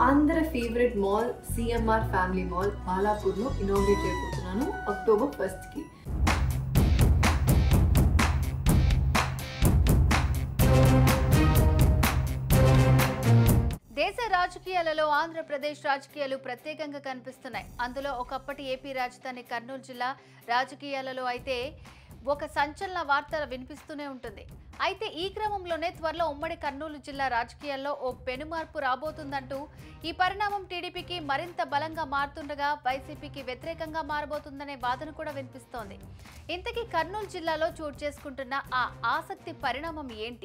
అందరి favourite mall CMR family mall బాలాపూర్లో inaugurate చేయబోతున్నాను అక్టోబర్ ఫస్ట్కి దేశ రాజకీయాలలో ఆంధ్రప్రదేశ్ రాజకీయాలు ప్రత్యేకంగా కనిపిస్తున్నాయి అందులో ఒకప్పటి ఏపీ రాజధాని కర్నూలు జిల్లా రాజకీయాలలో అయితే ఒక సంచలన వార్త వినిపిస్తూనే ఉంటుంది అయితే ఈ క్రమంలోనే త్వరలో ఉమ్మడి కర్నూలు జిల్లా రాజకీయాల్లో ఓ పెనుమార్పు రాబోతుందంటూ ఈ పరిణామం టీడీపీకి మరింత బలంగా మారుతుండగా వైసీపీకి వ్యతిరేకంగా మారబోతుందనే వాదన కూడా వినిపిస్తోంది ఇంతకీ కర్నూలు జిల్లాలో చోటు చేసుకుంటున్న ఆ ఆసక్తి పరిణామం ఏంటి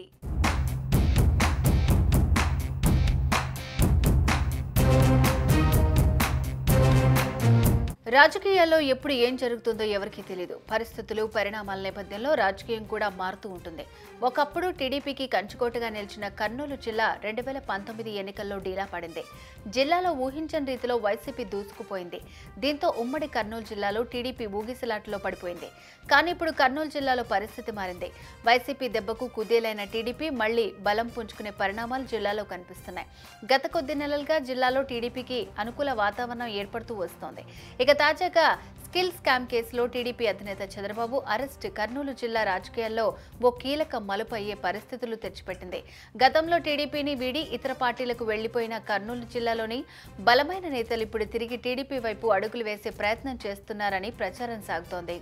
రాజకీయాల్లో ఎప్పుడు ఏం జరుగుతుందో ఎవరికీ తెలియదు పరిస్థితులు పరిణామాల నేపథ్యంలో రాజకీయం కూడా మారుతూ ఉంటుంది ఒకప్పుడు టీడీపీకి కంచుకోటగా నిలిచిన కర్నూలు జిల్లా రెండు వేల పంతొమ్మిది ఎన్నికల్లో డీలా పడింది జిల్లాలో ఊహించని రీతిలో వైసీపీ దూసుకుపోయింది దీంతో ఉమ్మడి కర్నూలు జిల్లాలో టీడీపీ ఊగిసలాటలో పడిపోయింది కానీ ఇప్పుడు కర్నూలు జిల్లాలో పరిస్థితి మారింది వైసీపీ దెబ్బకు కుదేలైన టీడీపీ మళ్లీ బలం పుంజుకునే పరిణామాలు జిల్లాలో కనిపిస్తున్నాయి గత కొద్ది నెలలుగా జిల్లాలో టీడీపీకి అనుకూల వాతావరణం ఏర్పడుతూ వస్తోంది ఇక తాజాగా స్కిల్ స్కామ్ కేసులో టీడీపీ అధినేత చంద్రబాబు అరెస్ట్ కర్నూలు జిల్లా రాజకీయాల్లో ఓ కీలక మలుపు అయ్యే పరిస్థితులు తెచ్చిపెట్టింది గతంలో టీడీపీని వీడి ఇతర పార్టీలకు వెళ్లిపోయిన కర్నూలు జిల్లాలోని బలమైన నేతలు ఇప్పుడు తిరిగి టీడీపీ వైపు అడుగులు వేసే ప్రయత్నం చేస్తున్నారని ప్రచారం సాగుతోంది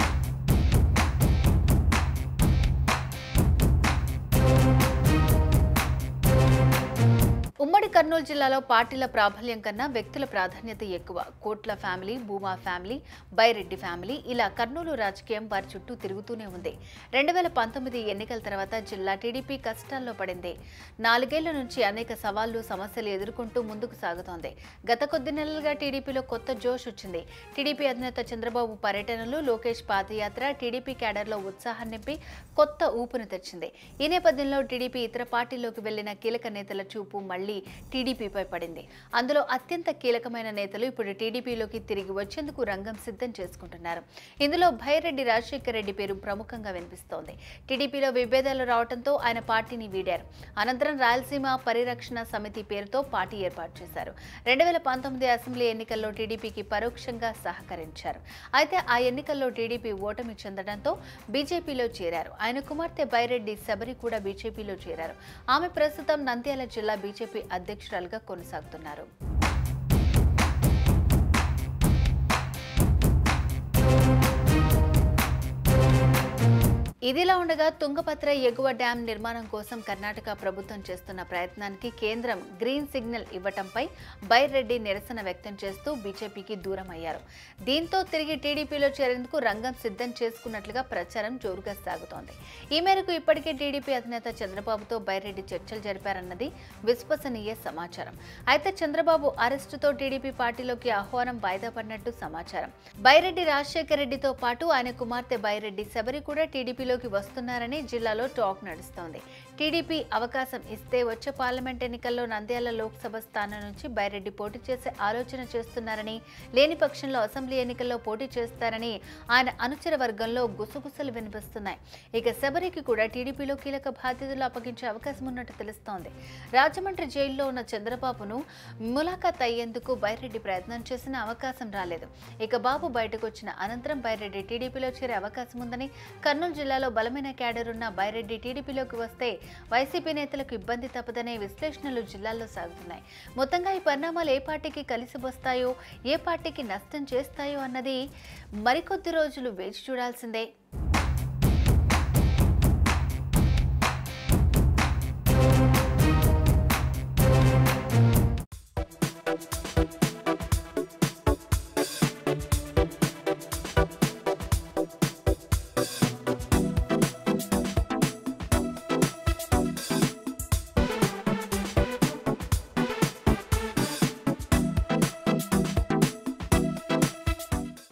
ఉమ్మడి కర్నూలు జిల్లాలో పార్టీల ప్రాబల్యం కన్నా వ్యక్తుల ప్రాధాన్యత ఎక్కువ Kotla family Bhuma family Byreddy family ఇలా కర్నూలు రాజకీయం వారి చుట్టూ తిరుగుతూనే ఉంది రెండు వేల పంతొమ్మిది ఎన్నికల తర్వాత జిల్లా టీడీపీ కష్టాల్లో పడింది నాలుగేళ్ల నుంచి అనేక సవాళ్లు సమస్యలు ఎదుర్కొంటూ ముందుకు సాగుతోంది గత కొద్ది నెలలుగా టీడీపీలో కొత్త జోష్ వచ్చింది టీడీపీ అధినేత చంద్రబాబు పర్యటనలు లోకేష్ పాదయాత్ర టీడీపీ క్యాడర్లో ఉత్సాహం నింపి కొత్త ఊపును తెచ్చింది ఈ నేపథ్యంలో టీడీపీ ఇతర పార్టీల్లోకి వెళ్లిన కీలక నేతల చూపు మళ్లీ టీడీపీపై పడింది అందులో అత్యంత కీలకమైన నేతలు ఇప్పుడు టీడీపీలోకి తిరిగి వచ్చేందుకు రంగం సిద్ధం చేసుకుంటున్నారు ఇందులో భైరెడ్డి రాజశేఖర రెడ్డి పేరు ప్రముఖంగా వినిపిస్తోంది టీడీపీలో విభేదాలు రావడంతో ఆయన పార్టీని వీడారు అనంతరం రాయలసీమ పరిరక్షణ సమితి పేరుతో పార్టీ ఏర్పాటు చేశారు రెండు వేల పంతొమ్మిది అసెంబ్లీ ఎన్నికల్లో టీడీపీకి పరోక్షంగా సహకరించారు అయితే ఆ ఎన్నికల్లో టీడీపీ ఓటమి చెందడంతో బీజేపీలో చేరారు ఆయన కుమార్తె బైరెడ్డి శబరి కూడా బీజేపీలో చేరారు ఆమె ప్రస్తుతం నంద్యాల జిల్లా బీజేపీ అధ్యక్షురాలుగా కొనసాగుతున్నారు ఇదిలా ఉండగా తుంగభద్ర ఎగువ డ్యాం నిర్మాణం కోసం కర్ణాటక ప్రభుత్వం చేస్తున్న ప్రయత్నానికి కేంద్రం గ్రీన్ సిగ్నల్ ఇవ్వటంపై బైరెడ్డి నిరసన వ్యక్తం చేస్తూ బీజేపీకి దూరం అయ్యారు దీంతో తిరిగి టీడీపీలో చేరేందుకు రంగం సిద్ధం చేసుకున్నట్లుగా ప్రచారం జోరుగా సాగుతోంది ఈ మేరకు ఇప్పటికే టీడీపీ అధినేత చంద్రబాబుతో బైరెడ్డి చర్చలు జరిపారన్నది విశ్వసనీయ సమాచారం అయితే చంద్రబాబు అరెస్టుతో టీడీపీ పార్టీలోకి ఆహ్వానం వాయిదా పడినట్టు సమాచారం బైరెడ్డి రాజశేఖర రెడ్డితో పాటు ఆయన కుమార్తె బైరెడ్డి శబరి కూడా టీడీపీలోకి వస్తున్నారని జిల్లాలో టాక్ నడుస్తోంది టీడీపీ అవకాశం ఇస్తే వచ్చే పార్లమెంట్ ఎన్నికల్లో నంద్యాల లోక్సభ స్థానం నుంచి బైరెడ్డి పోటీ చేసే ఆలోచన చేస్తున్నారని లేని పక్షంలో అసెంబ్లీ ఎన్నికల్లో పోటీ చేస్తారని ఆయన అనుచర వర్గంలో గుసగుసలు వినిపిస్తున్నాయి ఇక శబరికి కూడా టీడీపీలో కీలక బాధ్యతలు అప్పగించే అవకాశం ఉన్నట్టు తెలుస్తోంది రాజమండ్రి జైల్లో ఉన్న చంద్రబాబును ములాఖాత్ అయ్యేందుకు బైరెడ్డి ప్రయత్నం చేసిన అవకాశం రాలేదు ఇక బాబు బయటకు వచ్చిన అనంతరం బైరెడ్డి టీడీపీలో చేరే అవకాశం ఉందని కర్నూలు జిల్లాలో బలమైన క్యాడర్ ఉన్న బైరెడ్డి టీడీపీలోకి వస్తే వైసీపీ నేతలకు ఇబ్బంది తప్పదనే విశ్లేషణలు జిల్లాల్లో సాగుతున్నాయి మొత్తంగా ఈ పరిణామాలు ఏ పార్టీకి కలిసి వస్తాయో ఏ పార్టీకి నష్టం చేస్తాయో అన్నది మరికొద్ది రోజులు వేచి చూడాల్సిందే